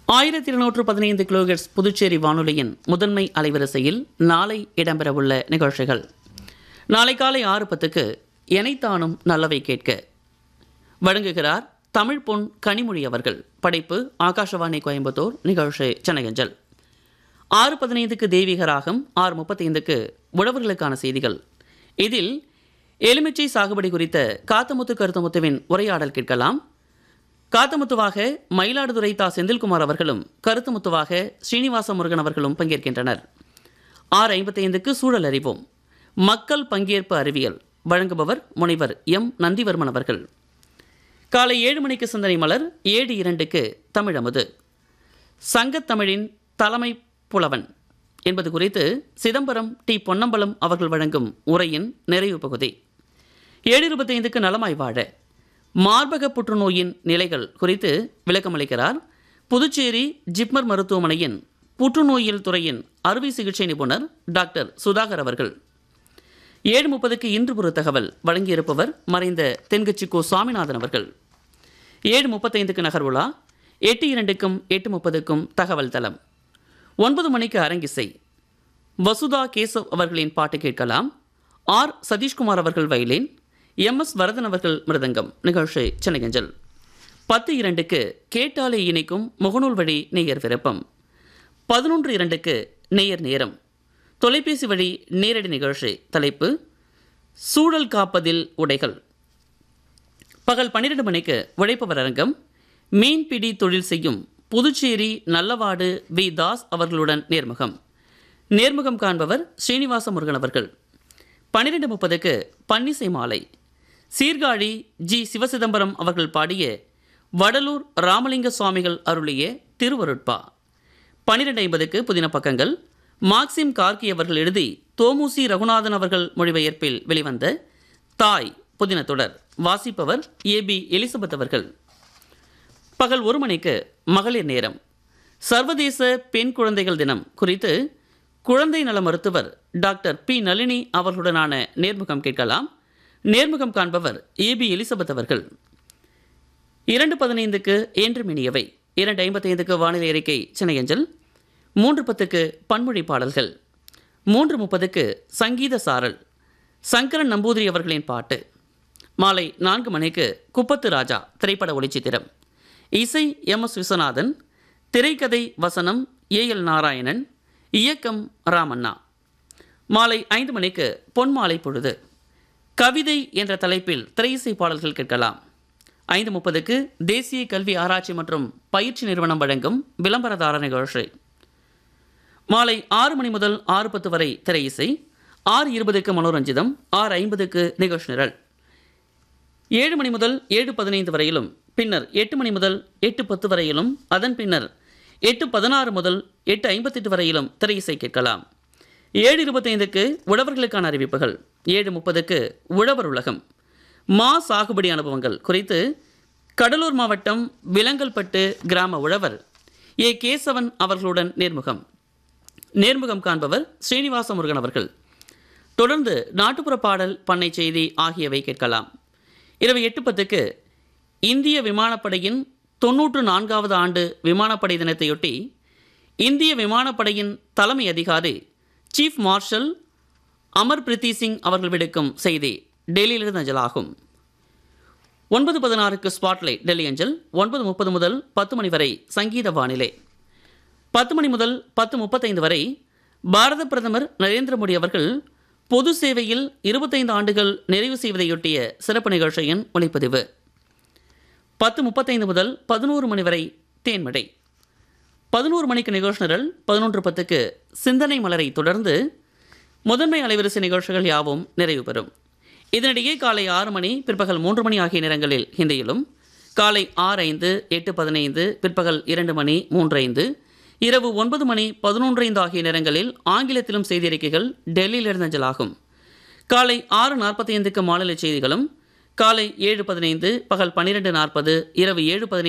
ஆயிரத்தி இருநூற்று பதினைந்து கிலோஹெர்ட்ஸ் புதுச்சேரி வானொலியின் முதன்மை அலைவரிசையில் நாளை இடம்பெறவுள்ள நிகழ்ச்சிகள் நாளை காலை ஆறு பத்துக்கு எனைத்தானும் நல்லவை கேட்க வழங்குகிறார் தமிழ் பொன் கனிமொழி அவர்கள் படைப்பு ஆகாஷவாணி கோயம்புத்தூர் நிகழ்ச்சி சென்னையஞ்சல் ஆறு பதினைந்துக்கு தெய்வீக ராகம் ஆறு முப்பத்தைந்துக்கு உழவர்களுக்கான செய்திகள் இதில் எலுமிச்சை சாகுபடி குறித்த காத்தமுத்து கருத்தமுத்துவின் உரையாடல் கேட்கலாம் காத்தமுத்துவாக மயிலாடுதுறை தா செந்தில்குமார் அவர்களும் கருத்துமுத்துவாக ஸ்ரீனிவாச முருகன் அவர்களும் பங்கேற்கின்றனர் ஆறு ஐம்பத்தைந்துக்கு சூழல் அறிவோம் மக்கள் பங்கேற்பு அறிவியல் வழங்குபவர் முனைவர் எம் நந்திவர்மன் அவர்கள் காலை ஏழு மணிக்கு சிந்தனை மலர் ஏழு இரண்டுக்கு தமிழமுது சங்கத்தமிழின் தலைமை புலவன் என்பது குறித்து சிதம்பரம் டி பொன்னம்பலம் அவர்கள் வழங்கும் உரையின் நிறைவு பகுதி ஏழு இருபத்தைந்துக்கு நலமாய் வாழ மார்பக புற்றுநோயின் நிலைகள் குறித்து விளக்கமளிக்கிறார் புதுச்சேரி ஜிப்மர் மருத்துவமனையின் புற்றுநோயியல் துறையின் அறுவை சிகிச்சை நிபுணர் டாக்டர் சுதாகர் அவர்கள் ஏழு முப்பதுக்கு இன்று ஒரு தகவல் வழங்கியிருப்பவர் மறைந்த தென்கட்சி கோ சுவாமிநாதன் அவர்கள் ஏழு முப்பத்தைந்துக்கு நகர்வுலா எட்டு இரண்டுக்கும் எட்டு முப்பதுக்கும் தகவல் தளம் ஒன்பது மணிக்கு அரங்கிசை வசுதா கேசவ் அவர்களின் பாட்டு கேட்கலாம் ஆர் சதீஷ்குமார் அவர்கள் வயலின் எம் எஸ் வரதன் அவர்கள் மிருதங்கம் நிகழ்ச்சி சென்னையஞ்சல் பத்து இரண்டுக்கு கேட்டாலே இணைக்கும் முகநூல் வழி நேயர் விருப்பம் பதினொன்று இரண்டுக்கு நேயர் நேரம் தொலைபேசி வழி நேரடி நிகழ்ச்சி தலைப்பு சூழல் காப்பதில் உடைகள் பகல் பன்னிரண்டு மணிக்கு உழைப்பவர் அரங்கம் மீன்பிடி தொழில் செய்யும் புதுச்சேரி நல்லவாடு வி தாஸ் அவர்களுடன் நேர்முகம் நேர்முகம் காண்பவர் ஸ்ரீனிவாச முருகன் அவர்கள் பன்னிரெண்டு முப்பதுக்கு பன்னிசை மாலை சீர்காழி ஜி சிவசிதம்பரம் அவர்கள் பாடிய வடலூர் ராமலிங்க சுவாமிகள் அருளிய திருவருட்பா பன்னிரெண்டு ஐம்பதுக்கு புதின பக்கங்கள் மார்க்சிம் கார்கி அவர்கள் எழுதி தோமுசி ரகுநாதன் அவர்கள் மொழிபெயர்ப்பில் வெளிவந்த தாய் புதின தொடர் வாசிப்பவர் ஏ பி எலிசபெத் அவர்கள் பகல் ஒரு மணிக்கு மகளிர் நேரம் சர்வதேச பெண் குழந்தைகள் தினம் குறித்து குழந்தை நல மருத்துவர் டாக்டர் பி நளினி அவர்களுடனான நேர்முகம் கேட்கலாம் நேர்முகம் காண்பவர் ஏ பி எலிசபெத் அவர்கள் இரண்டு பதினைந்துக்கு என்று மினியவை இரண்டு ஐம்பத்தைந்துக்கு வானிலை அறிக்கை சென்னையஞ்சல் மூன்று பத்துக்கு பன்மொழி பாடல்கள் மூன்று முப்பதுக்கு சங்கீத சாரல் சங்கரன் நம்பூதிரி அவர்களின் பாட்டு மாலை நான்கு மணிக்கு குப்பத்து ராஜா திரைப்பட ஒளிச்சித்திரம் இசை எம் எஸ் விஸ்வநாதன் திரைக்கதை வசனம் ஏ எல் நாராயணன் இயக்கம் ராமண்ணா மாலை ஐந்து மணிக்கு பொன்மாலை பொழுது கவிதை என்ற தலைப்பில் திரையிசை பாடல்கள் கேட்கலாம் ஐந்து முப்பதுக்கு தேசிய கல்வி ஆராய்ச்சி மற்றும் பயிற்சி நிறுவனம் வழங்கும் விளம்பரதார நிகழ்ச்சி மாலை ஆறு மணி முதல் ஆறு பத்து வரை திரை இசை ஆறு இருபதுக்கு மனோரஞ்சிதம் ஆறு ஐம்பதுக்கு நிகழ்ச்சி நிரல் ஏழு மணி முதல் ஏழு பதினைந்து வரையிலும் பின்னர் எட்டு மணி முதல் எட்டு பத்து வரையிலும் அதன் பின்னர் எட்டு பதினாறு முதல் எட்டு ஐம்பத்தெட்டு வரையிலும் திரை இசை கேட்கலாம் ஏழு இருபத்தைந்துக்கு உழவர்களுக்கான அறிவிப்புகள் ஏழு முப்பதுக்கு உழவர் உலகம் மா சாகுபடி அனுபவங்கள் குறித்து கடலூர் மாவட்டம் விலங்கல்பட்டு கிராம உழவர் ஏ கேசவன் அவர்களுடன் நேர்முகம் நேர்முகம் காண்பவர் ஸ்ரீனிவாச முருகன் அவர்கள் தொடர்ந்து நாட்டுப்புற பாடல் பண்ணை செய்தி ஆகியவை கேட்கலாம் இரவு எட்டு பத்துக்கு இந்திய விமானப்படையின் தொன்னூற்று நான்காவது ஆண்டு விமானப்படை தினத்தையொட்டி இந்திய விமானப்படையின் தலைமை அதிகாரி சீஃப் மார்ஷல் அமர் பிரீத்தி சிங் அவர்கள் விடுக்கும் செய்தி டெல்லியிலிருந்து அஞ்சலாகும் ஒன்பது பதினாறுக்கு ஸ்பாட்லைட் டெல்லி அஞ்சல் ஒன்பது முப்பது முதல் பத்து மணி வரை சங்கீத வானிலை பத்து மணி முதல் பத்து முப்பத்தைந்து வரை பாரத பிரதமர் நரேந்திர மோடி அவர்கள் பொது சேவையில் இருபத்தைந்து ஆண்டுகள் நிறைவு செய்வதையொட்டிய சிறப்பு நிகழ்ச்சியின் ஒளிப்பதிவு பத்து முப்பத்தைந்து முதல் பதினோரு மணி வரை தேன்மடை பதினோரு மணிக்கு நிகழ்ச்சி நிரல் பதினொன்று பத்துக்கு சிந்தனை மலரை தொடர்ந்து முதன்மை அலைவரிசை நிகழ்ச்சிகள் யாவும் நிறைவு பெறும் இதனிடையே காலை ஆறு மணி பிற்பகல் மூன்று மணி ஆகிய நேரங்களில் ஹிந்தியிலும் காலை ஆறு ஐந்து எட்டு பதினைந்து பிற்பகல் இரண்டு மணி மூன்று ஐந்து இரவு ஒன்பது மணி பதினொன்று ஐந்து ஆகிய நேரங்களில் ஆங்கிலத்திலும் செய்தியறிக்கைகள் டெல்லியிலிருந்து அஞ்சலாகும் காலை ஆறு நாற்பத்தி ஐந்துக்கு மாநில செய்திகளும் காலை ஏழு பதினைந்து பகல் பன்னிரெண்டு நாற்பது இரவு ஏழு பதினைந்து